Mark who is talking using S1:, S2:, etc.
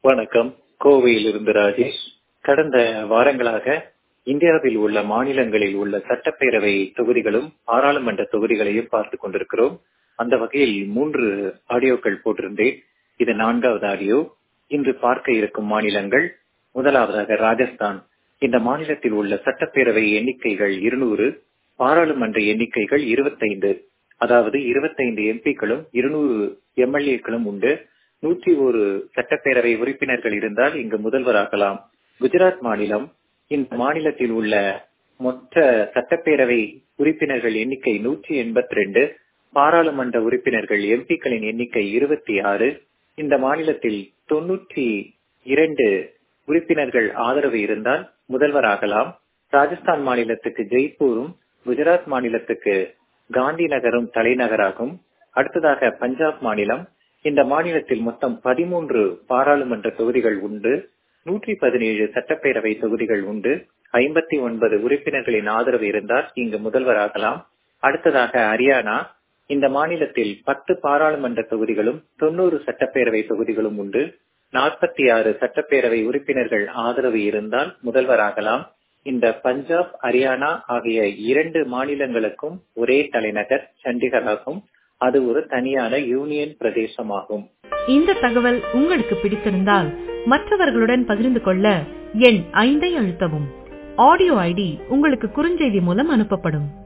S1: வணக்கம் கோவையில் இருந்து ராஜேஷ் கடந்த வாரங்களாக இந்தியாவில் உள்ள மாநிலங்களில் உள்ள சட்டப்பேரவை தொகுதிகளும் பாராளுமன்ற தொகுதிகளையும் பார்த்துக் கொண்டிருக்கிறோம் அந்த வகையில் மூன்று ஆடியோக்கள் போட்டிருந்தேன் இது நான்காவது ஆடியோ இன்று பார்க்க இருக்கும் மாநிலங்கள் முதலாவதாக ராஜஸ்தான் இந்த மாநிலத்தில் உள்ள சட்டப்பேரவை எண்ணிக்கைகள் இருநூறு பாராளுமன்ற எண்ணிக்கைகள் இருபத்தைந்து அதாவது இருபத்தைந்து எம்பிக்களும் இருநூறு எம்எல்ஏக்களும் உண்டு நூற்றி ஒரு சட்டப்பேரவை உறுப்பினர்கள் இருந்தால் இங்கு முதல்வராகலாம் குஜராத் மாநிலம் இந்த மாநிலத்தில் உள்ள மொத்த சட்டப்பேரவை உறுப்பினர்கள் எண்ணிக்கை நூற்றி எண்பத்தி ரெண்டு பாராளுமன்ற உறுப்பினர்கள் எம்பிக்களின் எண்ணிக்கை இருபத்தி ஆறு இந்த மாநிலத்தில் தொன்னூற்றி இரண்டு உறுப்பினர்கள் ஆதரவு இருந்தால் முதல்வராகலாம் ராஜஸ்தான் மாநிலத்துக்கு ஜெய்ப்பூரும் குஜராத் மாநிலத்துக்கு காந்தி நகரும் தலைநகராகும் அடுத்ததாக பஞ்சாப் மாநிலம் இந்த மாநிலத்தில் மொத்தம் பதிமூன்று பாராளுமன்ற தொகுதிகள் உண்டு நூற்றி பதினேழு சட்டப்பேரவை தொகுதிகள் உண்டு ஐம்பத்தி ஒன்பது உறுப்பினர்களின் ஆதரவு இருந்தால் இங்கு முதல்வராகலாம் அடுத்ததாக ஹரியானா இந்த மாநிலத்தில் பத்து பாராளுமன்ற தொகுதிகளும் தொண்ணூறு சட்டப்பேரவை தொகுதிகளும் உண்டு நாற்பத்தி ஆறு சட்டப்பேரவை உறுப்பினர்கள் ஆதரவு இருந்தால் முதல்வராகலாம் இந்த பஞ்சாப் ஹரியானா ஆகிய இரண்டு மாநிலங்களுக்கும் ஒரே தலைநகர் சண்டிகர் ஆகும் அது ஒரு தனியான யூனியன் பிரதேசமாகும்
S2: இந்த தகவல் உங்களுக்கு பிடித்திருந்தால் மற்றவர்களுடன் பகிர்ந்து கொள்ள எண் ஐந்தை அழுத்தவும் ஆடியோ ஐடி உங்களுக்கு குறுஞ்செய்தி மூலம் அனுப்பப்படும்